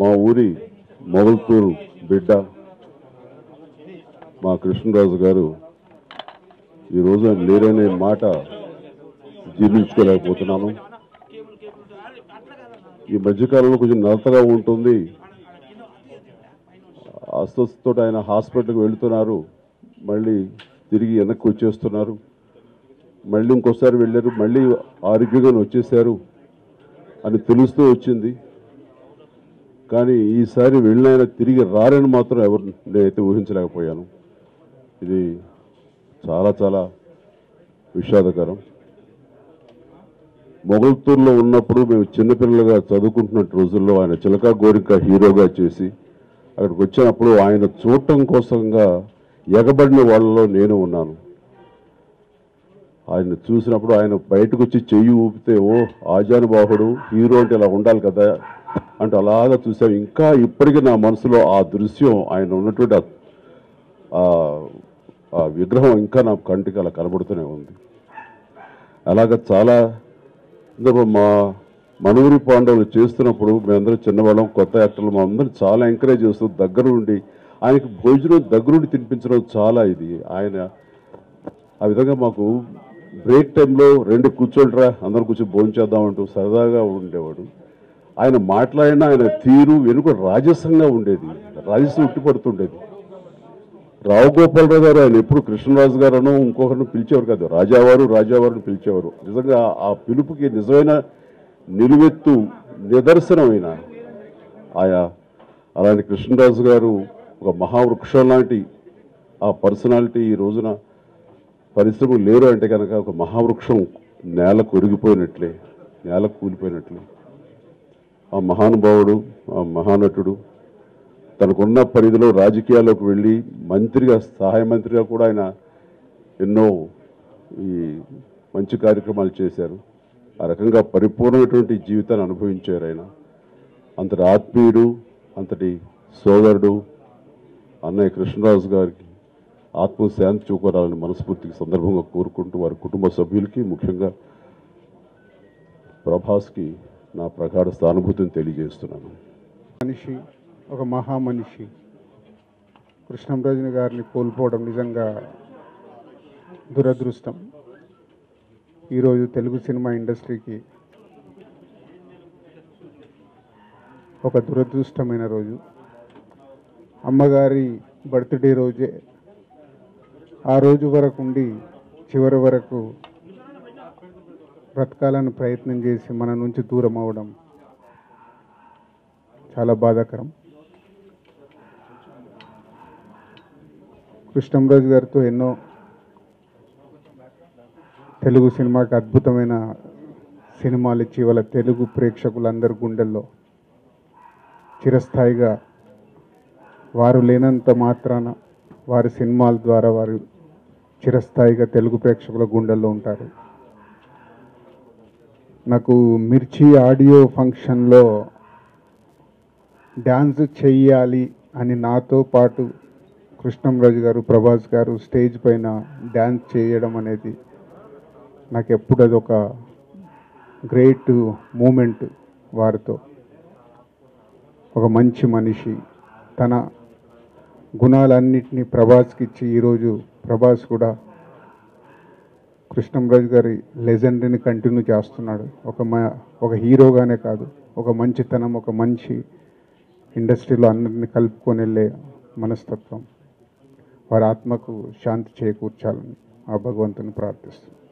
మా ఊరి మొగల్తూరు బిడ్డ మా కృష్ణరాజు గారు ఈరోజు ఆయన లేరనే మాట జీర్ణించుకోలేకపోతున్నాను ఈ మధ్యకాలంలో కొంచెం నలతగా ఉంటుంది అస్వస్థతో ఆయన హాస్పిటల్కి వెళుతున్నారు మళ్ళీ తిరిగి వెనక్కి వచ్చేస్తున్నారు మళ్ళీ ఇంకోసారి వెళ్ళారు మళ్ళీ ఆరోగ్యంగా వచ్చేసారు అని తెలుస్తూ వచ్చింది కానీ ఈసారి వెళ్ళిన తిరిగి రారని మాత్రం ఎవరు నేనైతే ఊహించలేకపోయాను ఇది చాలా చాలా విషాదకరం మొగల్తూరులో ఉన్నప్పుడు మేము చిన్నపిల్లలుగా చదువుకుంటున్న రోజుల్లో ఆయన చిలకా గోరిక హీరోగా చేసి అక్కడికి వచ్చినప్పుడు ఆయన చూడటం కోసంగా ఎగబడిన వాళ్ళలో నేను ఉన్నాను ఆయన చూసినప్పుడు ఆయన బయటకు వచ్చి చెయ్యి ఊపితే ఓ ఆజానుబాహుడు హీరో అంటే ఇలా ఉండాలి కదా అంటే అలాగా చూసాం ఇంకా ఇప్పటికీ నా మనసులో ఆ దృశ్యం ఆయన ఉన్నటువంటి ఆ- ఆ- ఆ విగ్రహం ఇంకా నా కంటికి అలా కనబడుతూనే ఉంది అలాగ చాలా ఇందులో మా మనూరి పాండవులు చేస్తున్నప్పుడు మేమందరం చిన్నవాళ్ళం కొత్త యాక్టర్లు మా అందరం చాలా ఎంకరేజ్ చేస్తూ దగ్గర నుండి ఆయనకి భోజనం దగ్గరుండి తినిపించడం చాలా ఇది ఆయన ఆ విధంగా మాకు బ్రేక్ టైంలో రెండు కూర్చోండిరా అందరం కూర్చొని భోజనం చేద్దామంటూ సరదాగా ఉండేవాడు ఆయన మాట్లాడిన ఆయన తీరు వెనుక రాజసంగా ఉండేది రాజసం ఉట్టిపడుతుండేది రావు గోపాలరావు గారు ఆయన ఎప్పుడు కృష్ణరాజు గారును ఇంకొకరిని పిలిచేవారు కాదు రాజావారు రాజావారిని పిలిచేవారు నిజంగా ఆ పిలుపుకి నిజమైన నిలువెత్తు నిదర్శనమైన ఆయా అలాంటి కృష్ణరాజు గారు ఒక మహావృక్షం లాంటి ఆ పర్సనాలిటీ ఈ రోజున పరిశ్రమలు లేరు అంటే కనుక ఒక మహావృక్షం నేల కొరిగిపోయినట్లే నేల కూలిపోయినట్లే ఆ మహానుభావుడు ఆ మహానటుడు తనకున్న పరిధిలో రాజకీయాల్లోకి వెళ్ళి మంత్రిగా సహాయ మంత్రిగా కూడా ఆయన ఎన్నో ఈ మంచి కార్యక్రమాలు చేశారు ఆ రకంగా పరిపూర్ణమైనటువంటి జీవితాన్ని అనుభవించారు ఆయన అంతటి ఆత్మీయుడు అంతటి సోదరుడు అన్నయ్య కృష్ణరాజు గారికి ఆత్మశాంతి చూకోరాలని మనస్ఫూర్తికి సందర్భంగా కోరుకుంటూ వారి కుటుంబ సభ్యులకి ముఖ్యంగా ప్రభాస్కి నా ప్రగాఢ సానుభూతిని తెలియజేస్తున్నాను మనిషి ఒక మహా మనిషి కృష్ణంరాజుని గారిని కోల్పోవడం నిజంగా దురదృష్టం ఈరోజు తెలుగు సినిమా ఇండస్ట్రీకి ఒక దురదృష్టమైన రోజు అమ్మగారి బర్త్డే రోజే ఆ రోజు వరకు ఉండి చివరి వరకు బ్రతకాలని ప్రయత్నం చేసి మన నుంచి దూరం అవడం చాలా బాధాకరం కృష్ణంరాజు గారితో ఎన్నో తెలుగు సినిమాకి అద్భుతమైన సినిమాలు ఇచ్చి వాళ్ళ తెలుగు ప్రేక్షకులందరి గుండెల్లో చిరస్థాయిగా వారు లేనంత మాత్రాన వారి సినిమాల ద్వారా వారు చిరస్థాయిగా తెలుగు ప్రేక్షకుల గుండెల్లో ఉంటారు నాకు మిర్చి ఆడియో ఫంక్షన్లో డ్యాన్స్ చెయ్యాలి అని నాతో పాటు కృష్ణంరాజు గారు ప్రభాస్ గారు స్టేజ్ పైన డ్యాన్స్ చేయడం అనేది నాకు ఎప్పుడు అదొక గ్రేట్ మూమెంట్ వారితో ఒక మంచి మనిషి తన గుణాలన్నింటినీ ప్రభాస్కి ఇచ్చి ఈరోజు ప్రభాస్ కూడా కృష్ణంరాజు గారి లెజెండ్ని కంటిన్యూ చేస్తున్నాడు ఒక మ ఒక హీరోగానే కాదు ఒక మంచితనం ఒక మంచి ఇండస్ట్రీలో అందరిని కలుపుకొని వెళ్ళే మనస్తత్వం వారి ఆత్మకు శాంతి చేకూర్చాలని ఆ భగవంతుని ప్రార్థిస్తున్నాను